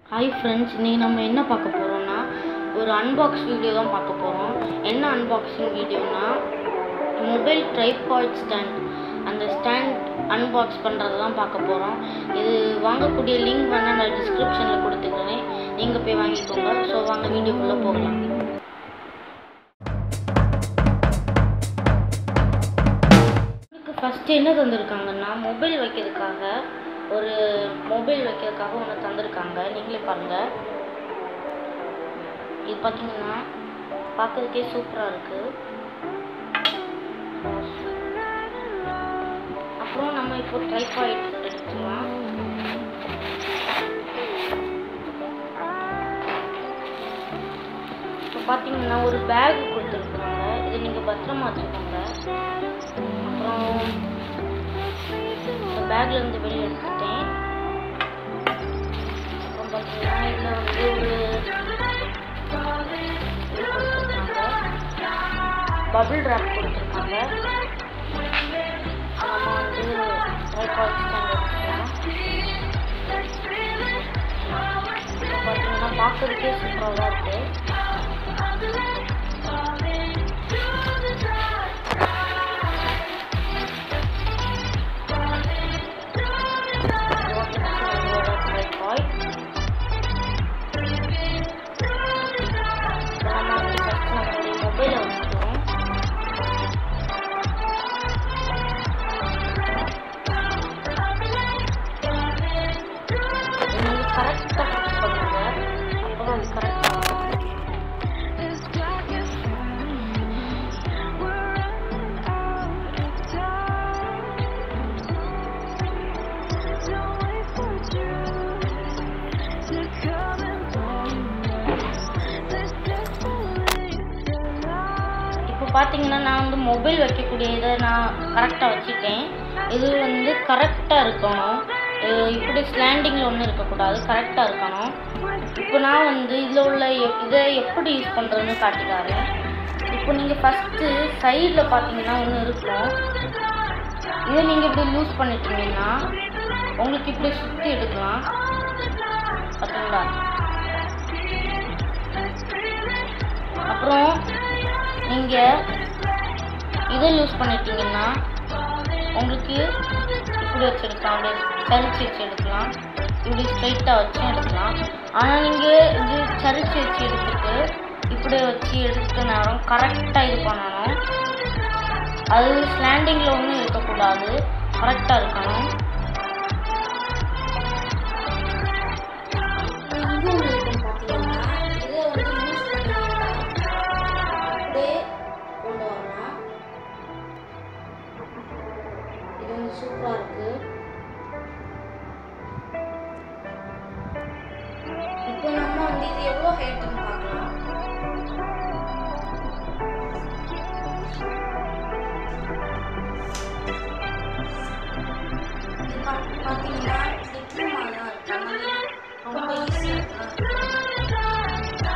Hi friends இன்றைக்கி நம்ம என்ன பார்க்க போகிறோம்னா ஒரு அன்பாக்ஸ் வீடியோ தான் பார்க்க போகிறோம் என்ன அன்பாக்சிங் வீடியோனா மொபைல் ட்ரைபாட் ஸ்டாண்ட் அந்த ஸ்டாண்ட் அன்பாக்ஸ் பண்ணுறது தான் பார்க்க போகிறோம் இது வாங்கக்கூடிய லிங்க் வேணால் நான் டிஸ்கிரிப்ஷனில் கொடுத்துக்கிறேன் நீங்கள் போய் வாங்கிக்கோங்க ஸோ வாங்க வீடியோக்குள்ளே போகலாம் இதுக்கு ஃபஸ்ட்டு என்ன தந்திருக்காங்கன்னா மொபைல் வைக்கிறதுக்காக ஒரு மொபைல் வைக்கிறதுக்காக ஒன்று தந்திருக்காங்க நீங்களே பாருங்கள் இது பார்த்தீங்கன்னா பார்க்கறதுக்கே சூப்பராக இருக்குது அப்புறம் நம்ம இப்போ ட்ரைபாய்ட் எடுத்துக்கலாம் இப்போ பார்த்தீங்கன்னா ஒரு பேக் கொடுத்துருக்குறாங்க இதை நீங்கள் பத்திரமா வச்சுக்கோங்க அப்புறம் இந்த பேக்ல இருந்து வெளியே எடுத்துட்டேன் அப்புறம் பார்த்தீங்கன்னா இதில் வந்து ஒரு பபிள் ட்ராப் கொடுத்துருக்காங்க நம்ம வந்து ட்ரைபாட் ஸ்டாண்ட் எடுத்துக்கலாம் இப்போ பார்த்தீங்கன்னா பார்க்கறதுக்கே சூப்பராக தான் இருக்குது ட்ரைபாட் நம்ம வந்து ஃபஸ்ட் நம்மளுடைய மொபைலை வச்சுக்கிறோம் நீங்கள் கரெக்டாக ஃபிக்ஸ் பண்ணுங்க அப்போ அது கரெக்டாக இப்போ பார்த்தீங்கன்னா நான் வந்து மொபைல் வைக்கக்கூடிய இதை நான் கரெக்டாக வச்சுட்டேன் இது வந்து கரெக்டாக இருக்கணும் அஹ் இப்படி ஸ்லாண்டிங்கில் ஒன்றும் இருக்கக்கூடாது கரெக்டாக இருக்கணும் இப்போ நான் வந்து இதில் உள்ள எப்- இதை எப்படி யூஸ் பண்ணுறதுன்னு காட்டிக்காரேன் இப்போ நீங்கள் ஃபஸ்ட்டு சைடில் பார்த்தீங்கன்னா ஒன்று இருக்கும் இதை நீங்கள் இப்படி லூஸ் பண்ணிட்டீங்கன்னா உங்களுக்கு இப்படி சுற்றி எடுக்கலாம் பார்த்தீங்களா அப்புறம் நீங்கள் இதை யூஸ் பண்ணிட்டீங்கன்னா உங்களுக்கு இப்படி வச்சு எடுக்கலாம் அப்படியே சரிச்சு வச்சு எடுக்கலாம் இப்படி ஸ்ட்ரைட்டாக வச்சு எடுக்கலாம் ஆனால் நீங்கள் இது சரிச்சு வச்சு எடுத்துட்டு இப்படி வச்சு எடுத்த நேரம் கரெக்டாக இது பண்ணணும் அது ஸ்லாண்டிங்கில் ஒன்றும் இருக்கக்கூடாது கரெக்டாக இருக்கணும் இது உங்களுக்கு பார்த்தீங்கன்னா இதை வந்து யூஸ் பண்ணிங்கன்னா அப்படியே கொண்டு வரலாம் இது வந்து சூப்பராக இருக்கு இப்போ நம்ம வந்து இது எவ்வளோ ஹைட்டுன்னு பார்க்கலாம் இது பா- பார்த்தீங்கன்னா டிப்ளமா தான் இருக்கு அதனால ரொம்ப ஈஸியாக இருக்கு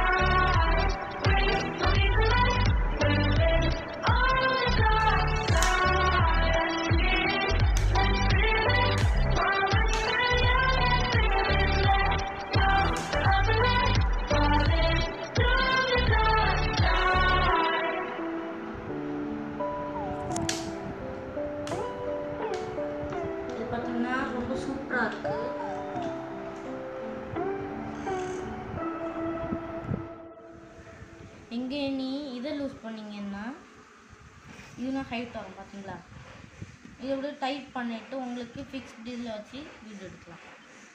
இது பார்த்தீங்கன்னா ரொம்ப சூப்பராக இருக்கு இங்கே நீ இதை லூஸ் பண்ணீங்கன்னா இதுனா ஹைட் வரும் பார்த்தீங்களா இதை அப்படியே டைட் பண்ணிட்டு உங்களுக்கு ஃபிக்ஸ்ட் இதில் வச்சு வீடு எடுக்கலாம்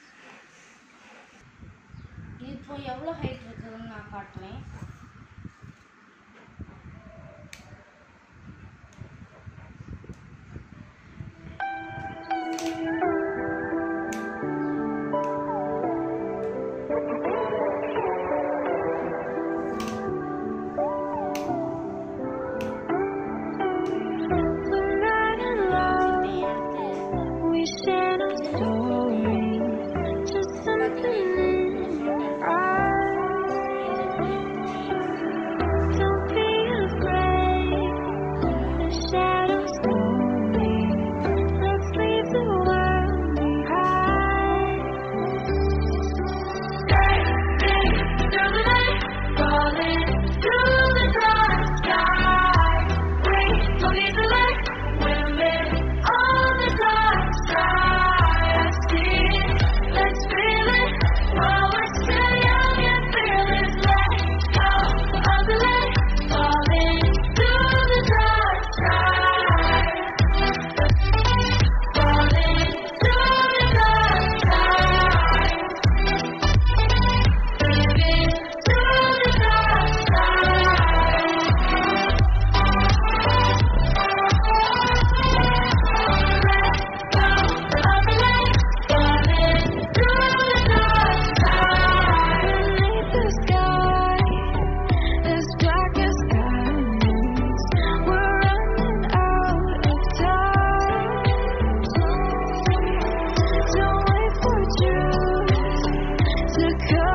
இது இப்போ எவ்வளோ ஹைட் இருக்குதுன்னு நான் காட்டுறேன் We share a story, just something in our eyes. to come.